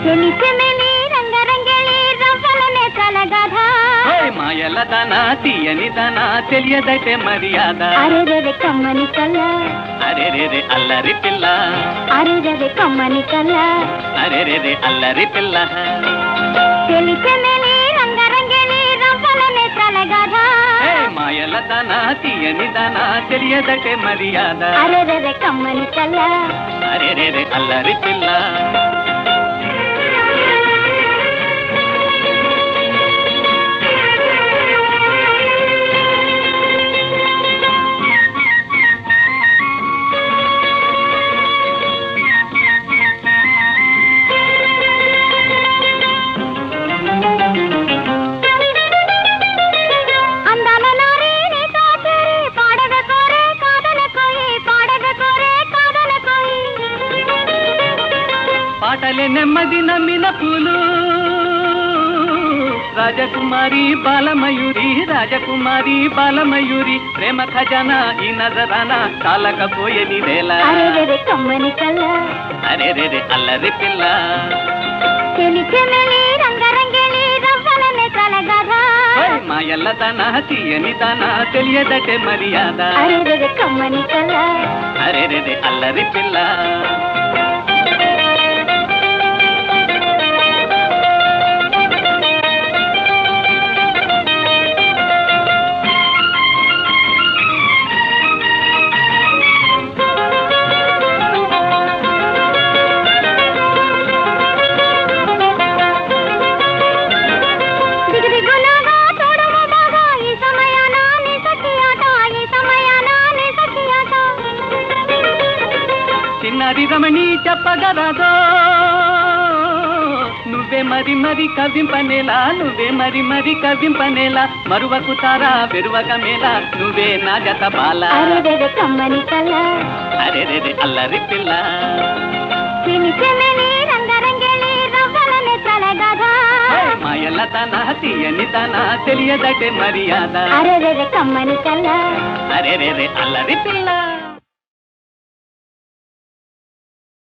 చెలిచెమెలి రంగరంగెలి రవ్వలనే కలగధ ఓయ్ మాయల దానా తీయని దానా తెలియదటే మర్యాద అరెరెరె కమ్మని కల్ల అరే రే అల్లరి పిల్ల అరెరెరె కమ్మని కల్ల అరే రే అల్లరి పిల్ల చెలిచెమెలి రంగరంగెలి రవ్వలనే కలగధ ఏయ్ మాయల దానా తీయని దానా తెలియదటే మర్యాద అరెరెరె కమ్మని కల్ల అరే రే అల్లరి పిల్ల ಅಂದಾನ ನಾರಿ ನೀ ಸಾಚರಿ ಪಾಡದ ಕೋರೆ ಕಾದನ ಕೋಯಿ ಪಾಡದ ಕೋರೆ ಕಾದನ ಕೋಯಿ పాటలే నెమ్మది నమ్మిన పూలు రాజకుమారి బాలమయూరి రాజకుమారి బాలమయూరి ప్రేమ ఖజానా ఈ నజరాన చాలకపోయేది వేళ అరెరెరె కమ్మని కల్ల అరే రే అల్లరి పిల్ల చెలిచెమెలి రంగరంగెలి రవ్వలనే కలగధ ఓయ్ మాయల్ల దాన తీయని దాన తెలియదటే మర్యాద అరెరెరె కమ్మని కల్ల అరే రే అల్లరి పిల్ల దిగుదిగులాగా తోడము బాగా ఈ సమయాన నీ సఖి ఆట ఈ సమయాన నీ సఖి ఆట చిన్నది రమణి చెప్పగలదో నువ్వే మరి మరి కవింపనేలా నువ్వే మరి మరి కవింపనేలా మరువకు తారా వెరువక మేళ నువ్వే నా జత బాల అరెరెరె కమ్మని కల్ల అరే రే అల్లరి పిల్ల చెలిచెమెలి రంగరంగెలి రవ్వలనే కలగధ ఓయ్ మాయల్ల తన తీయని తన తెలియదటే మర్యాద అరెరెరె కమ్మని కల్ల అరే రే అల్లరి పిల్ల